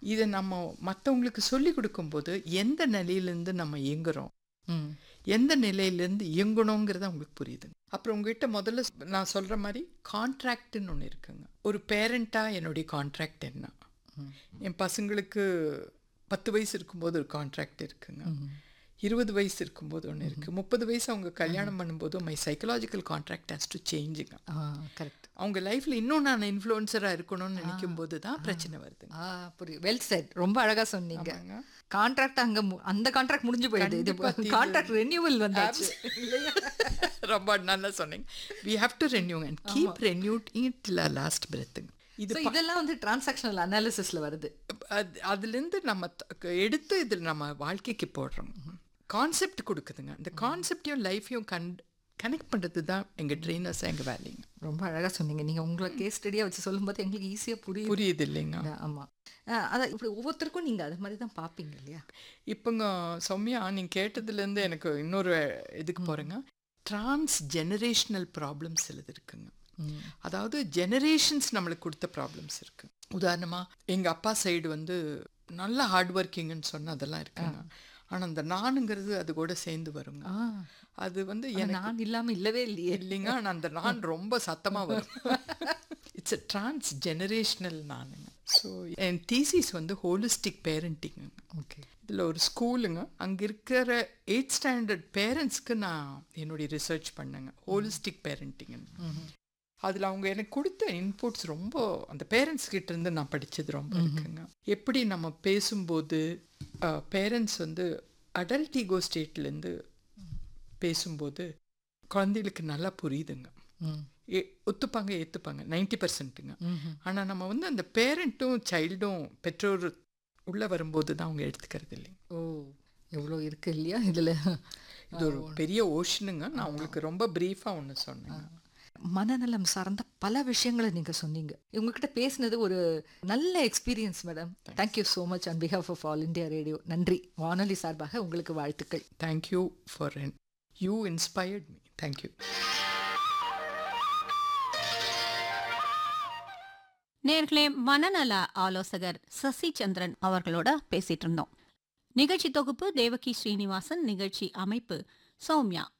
இதை நம்ம மற்றவங்களுக்கு சொல்லி கொடுக்கும்போது எந்த நிலையிலேருந்து நம்ம இயங்குறோம் ம் எந்த நிலையிலேருந்து இயங்கணுங்கிறது அவங்களுக்கு புரியுதுங்க அப்புறம் உங்ககிட்ட முதல்ல நான் சொல்கிற மாதிரி கான்ட்ராக்ட்னு ஒன்று இருக்குங்க ஒரு பேரண்ட்டாக என்னுடைய கான்ட்ராக்ட் என்ன என் பசங்களுக்கு பத்து வயசு இருக்கும்போது ஒரு கான்ட்ராக்ட் இருக்குங்க இருபது வயசு இருக்கும்போது ஒன்று இருக்குது முப்பது வயசு அவங்க கல்யாணம் பண்ணும்போது my psychological contract has to சேஞ்சுங்க ஆ கரெக்ட் அவங்க லைஃப்பில் இன்னும் நான் இன்ஃப்ளூயன்சராக இருக்கணும்னு நினைக்கும் போது தான் பிரச்சனை வருதுங்க ஆ புரியுது வெல் செட் ரொம்ப அழகா சொன்னீங்க ஆமாங்க. கான்ட்ராக்ட் அங்க மு- அந்த கான்ட்ராக்ட் முடிஞ்சு போயிடுது இது கண்டிப்பா தீர்வு. கான்ட்ராக்ட் ரெனியூவல் வந்தாச்சு ரொம்ப நல்லா சொன்னீங்க we have to renew and keep renewed it last பிரெத்துங்க இது So, இதெல்லாம் வந்து டிரான்சாக்ஷனல் அனாலிசிஸ்ல வருது அது அதுலேருந்து நம்ம த- எடுத்து இதில் நம்ம வாழ்க்கைக்கு போடுறோம் கான்செப்ட் கொடுக்குதுங்க இந்த கான்செப்டையும் லைஃப்பையும் கன் கனெக்ட் பண்ணுறது தான் எங்கள் ட்ரெயினர்ஸ் எங்கள் வேலைங்க ரொம்ப அழகா சொன்னீங்க நீங்க உங்களை கேஸ் ஸ்டடியா வச்சு சொல்லும்போது எங்களுக்கு ஈஸியா புரியுது புரியுது இல்லைங்க ஆமா ஆ, அதான் இப்படி ஒவ்வொருத்தருக்கும் நீங்க அது மாதிரி தான் பாப்பீங்க இல்லையா இப்போங்க சௌமியா நீங்கள் கேட்டதுலேருந்து எனக்கு இன்னொரு இதுக்கு போகிறேங்க ட்ரான்ஸ் ஜெனரேஷனல் ப்ராப்ளம்ஸ் சிலது இருக்குங்க அதாவது ஜெனரேஷன்ஸ் நம்மளுக்கு கொடுத்த ப்ராப்ளம்ஸ் இருக்கு உதாரணமாக எங்கள் அப்பா சைடு வந்து நல்ல ஹார்ட் ஒர்க்கிங்னு சொன்ன அதெல்லாம் இருக்குங்க ஆனால் அந்த நானுங்கிறது அது கூட சேர்ந்து வருங்க ஆ, அது வந்து ஆனா எனக்கு நான் இல்லாம இல்லவே இல்லையே இல்லைங்க ஆனால் அந்த நான் ரொம்ப சத்தமாக வரும் இட்ஸ் அ ட்ரான்ஸ் ஜெனரேஷனல் நானுங்க ஸோ என் தீசிஸ் வந்து ஹோலிஸ்டிக் பேரண்டிங் ஓகே இதில் ஒரு ஸ்கூலுங்க அங்கே இருக்கிற எயிட் ஸ்டாண்டர்ட் பேரண்ட்ஸ்க்கு நான் என்னுடைய ரிசர்ச் பண்ணேங்க ஹோலிஸ்டிக் பேரண்டிங்னு அதில் அவங்க எனக்கு கொடுத்த இன்புட்ஸ் ரொம்ப அந்த பேரண்ட்ஸ் கிட்ட இருந்து நான் படித்தது ரொம்ப இருக்குங்க எப்படி நம்ம பேசும்போது பேரண்ட்ஸ் வந்து அடல்ட் ஈகோ ஸ்டேட்லேருந்து பேசும்போது குழந்தைகளுக்கு நல்லா புரியுதுங்க ம் ஏ ஒத்துப்பாங்க ஏற்றுப்பாங்க நைன்டி பர்சன்ட்டுங்க ஆனால் நம்ம வந்து அந்த பேரண்ட்டும் சைல்டும் பெற்றோர் உள்ளே வரும்போது தான் அவங்க எடுத்துக்கிறது இல்லைங்க ஓ எவ்வளோ இருக்கு இல்லையா இதுல இது ஒரு பெரிய ஓஷனுங்க நான் உங்களுக்கு ரொம்ப ப்ரீஃபாக ஒன்று சொன்னேங்க மனநலம் சார்ந்த பல விஷயங்களை நீங்க சொன்னீங்க உங்ககிட்ட பேசினது ஒரு நல்ல experience madam thank you so much on behalf of All India Radio நன்றி வானொலி சார்பாக உங்களுக்கு வாழ்த்துக்கள் thank you for you inspired me thank you நேர்களே மனநல ஆலோசகர் சசி சந்திரன் அவர்களோட பேசிட்டு இருந்தோம் நிகழ்ச்சி தொகுப்பு தேவகி ஸ்ரீனிவாசன் நிகழ்ச்சி அமைப்பு சௌமியா